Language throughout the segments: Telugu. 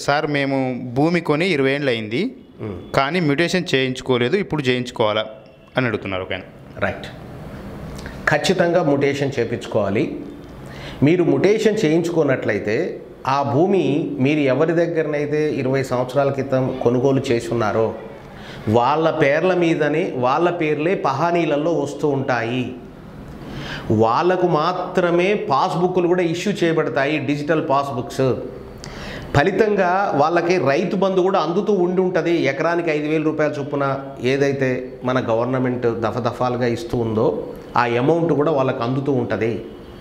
సార్ మేము భూమి కొని ఇరవై ఏళ్ళు అయింది కానీ మ్యూటేషన్ చేయించుకోలేదు ఇప్పుడు చేయించుకోవాలా అని అడుగుతున్నారు ఒక ఆయన రైట్ ఖచ్చితంగా ముటేషన్ చేపించుకోవాలి మీరు ముటేషన్ చేయించుకున్నట్లయితే ఆ భూమి మీరు ఎవరి దగ్గరనైతే ఇరవై సంవత్సరాల క్రితం కొనుగోలు చేసి ఉన్నారో వాళ్ళ పేర్ల మీదనే వాళ్ళ పేర్లే పహానీలలో వస్తూ ఉంటాయి వాళ్ళకు మాత్రమే పాస్బుక్లు కూడా ఇష్యూ చేయబడతాయి డిజిటల్ పాస్బుక్స్ ఫలితంగా వాళ్ళకి రైతు బంధు కూడా అందుతూ ఉండి ఉంటుంది ఎకరానికి ఐదు వేల రూపాయల చొప్పున ఏదైతే మన గవర్నమెంట్ దఫదఫాలుగా ఇస్తూ ఉందో ఆ అమౌంట్ కూడా వాళ్ళకి అందుతూ ఉంటుంది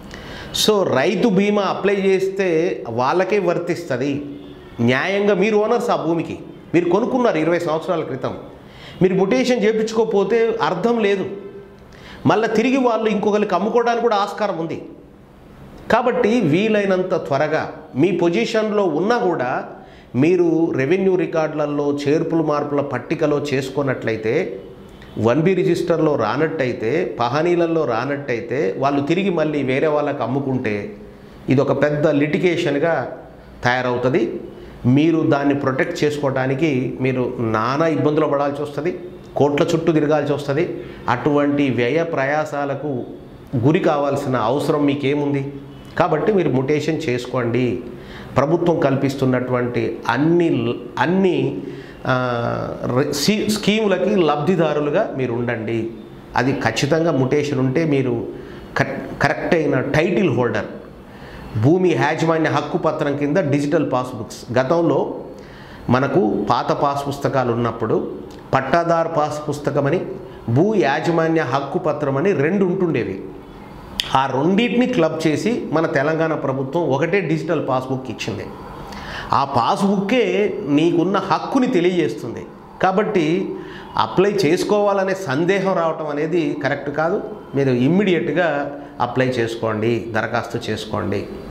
సో రైతు బీమా అప్లై చేస్తే వాళ్ళకే వర్తిస్తుంది న్యాయంగా మీరు ఓనర్స్ ఆ భూమికి మీరు కొనుక్కున్నారు ఇరవై సంవత్సరాల క్రితం మీరు ముటేషన్ చేయించుకోకపోతే అర్థం లేదు మళ్ళీ తిరిగి వాళ్ళు ఇంకొకరికి అమ్ముకోవడానికి కూడా ఆస్కారం ఉంది కాబట్టి వీలైనంత త్వరగా మీ పొజిషన్లో ఉన్నా కూడా మీరు రెవెన్యూ రికార్డులలో చేర్పులు మార్పుల పట్టికలో చేసుకున్నట్లయితే వన్ బి రిజిస్టర్లో రానట్టయితే పహానీలలో రానట్టయితే వాళ్ళు తిరిగి మళ్ళీ వేరే వాళ్ళకి అమ్ముకుంటే ఇది ఒక పెద్ద లిటిగేషన్గా తయారవుతుంది మీరు దాన్ని ప్రొటెక్ట్ చేసుకోవడానికి మీరు నానా ఇబ్బందులు పడాల్సి వస్తుంది కోట్ల చుట్టూ తిరగాల్సి వస్తుంది అటువంటి వ్యయ ప్రయాసాలకు గురి కావాల్సిన అవసరం మీకేముంది కాబట్టి మీరు ముటేషన్ చేసుకోండి ప్రభుత్వం కల్పిస్తున్నటువంటి అన్ని అన్ని ఆ, ర- సి- స్కీములకి లబ్ధిదారులుగా మీరు ఉండండి అది ఖచ్చితంగా ముటేషన్ ఉంటే మీరు కట్- కరెక్ట్ అయిన టైటిల్ హోల్డర్ భూమి యాజమాన్య హక్కు పత్రం కింద డిజిటల్ పాస్బుక్స్ గతంలో మనకు పాత పాస్ పుస్తకాలు ఉన్నప్పుడు పట్టాదార్ పాస్ పుస్తకమని భూ యాజమాన్య హక్కు పత్రం అని రెండు ఉంటుండేవి ఆ రెండింటిని క్లబ్ చేసి మన తెలంగాణ ప్రభుత్వం ఒకటే డిజిటల్ పాస్బుక్ ఇచ్చింది ఆ పాస్బుక్కే నీకున్న హక్కుని తెలియజేస్తుంది కాబట్టి అప్లై చేసుకోవాలనే సందేహం రావటం అనేది కరెక్ట్ కాదు మీరు ఇమ్మీడియట్గా అప్లై చేసుకోండి దరఖాస్తు చేసుకోండి